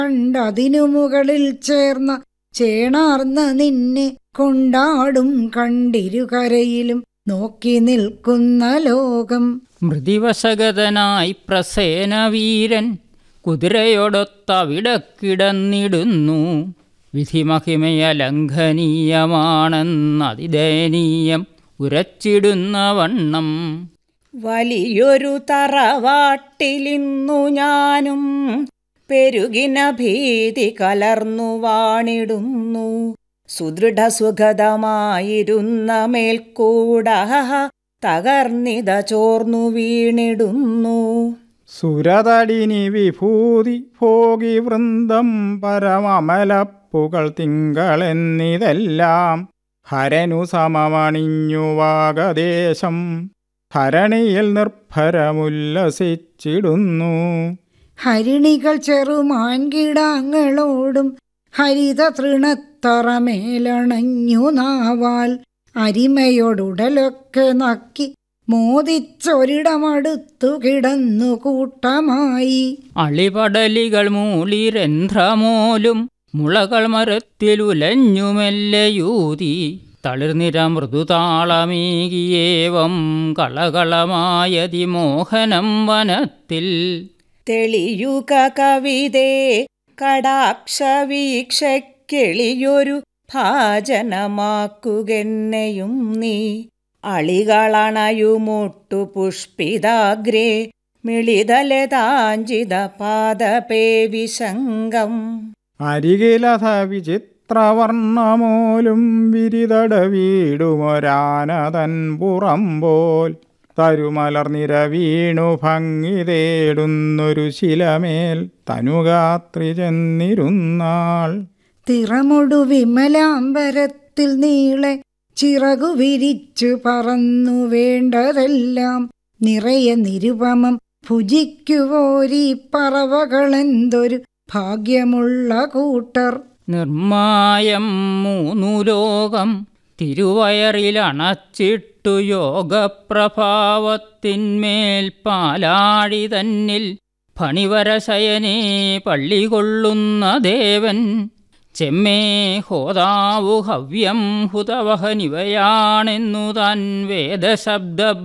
കണ്ടതിനു മുകളിൽ ചേർന്ന ചേണാർന്ന നിന്നെ കൊണ്ടാടും കണ്ടിരുകരയിലും നോക്കി നിൽക്കുന്ന ലോകം മൃതിവശഗതനായി പ്രസേനവീരൻ കുതിരയോടൊത്തവിടെ കിടന്നിടുന്നു വിധിമഹിമയ ലംഘനീയമാണെന്നതിദയനീയം ഉരച്ചിടുന്ന വണ്ണം വലിയൊരു തറവാട്ടിലിന്നു ഞാനും പെരുകിന ഭീതി കലർന്നു വാണിടുന്നു സുദൃഢസുഖതമായിരുന്ന മേൽക്കൂട തകർന്നിത ചോർന്നു വീണിടുന്നു സുരതടിനി വിഭൂതി ഭോഗി വൃന്ദം പരമമലപ്പുകൾ തിങ്കളെന്നിതെല്ലാം ഹരനു സമമണിഞ്ഞു വാഗദേശം ഭരണിയിൽ നിർഭരമുല്ലസിച്ചിടുന്നു ഹരിണികൾ ചെറുമാൻകിടാങ്ങളോടും ഹരിത തൃണത്തറമേലണഞ്ഞു നാവാൽ അരിമയോടുടലൊക്കെ നക്കി മോദിച്ചൊരിടമടുത്തു കിടന്നു കൂട്ടമായി അളിപടലികൾ മൂളിരന്ധ്രമോലും മുളകൾ മരത്തിലുലഞ്ഞുമെല്ലയൂതി തളിർനിര മൃദുതാളമേകിയേവം കളകളമായതിമോഹനം വനത്തിൽ തെളിയുക കവിതേ കടാക്ഷവീക്ഷക്കെളിയൊരു ഭാജനമാക്കുകെന്നെയും നീ അളികളണയുമൊട്ടു പുഷ്പിതാഗ്രേ മിളിതലതാഞ്ചിത പാദപേ വിശങ്കം അരികിലഥ വിചിത്രവർണ്ണമോലും വിരിതട വീടുമൊരാനതൻ പുറമ്പോൽ തരുമലർനിര വീണു ഭംഗി തേടുന്നൊരു ശിലമേൽ തനുഗാത്രി ചെന്നിരുന്നാൾ തിറമൊടു വിമലാംബരത്തിൽ നീളെ ചിറകു വിരിച്ചു പറന്നു വേണ്ടതെല്ലാം നിറയെ നിരുപമം ഭുജിക്കുവോരീ പറവകളെന്തൊരു ഭാഗ്യമുള്ള കൂട്ടർ നിർമായം മൂന്നു ലോകം തിരുവയറിലണച്ചിട്ടു യോഗപ്രഭാവത്തിന്മേൽ പാലാഴി തന്നിൽ ഫണിവരശയനെ പള്ളികൊള്ളുന്ന ദേവൻ ചെമ്മേ ഹോതാവു ഹവ്യം ഹുതവഹനിവയാണെന്നു താൻ വേദശബ്ദ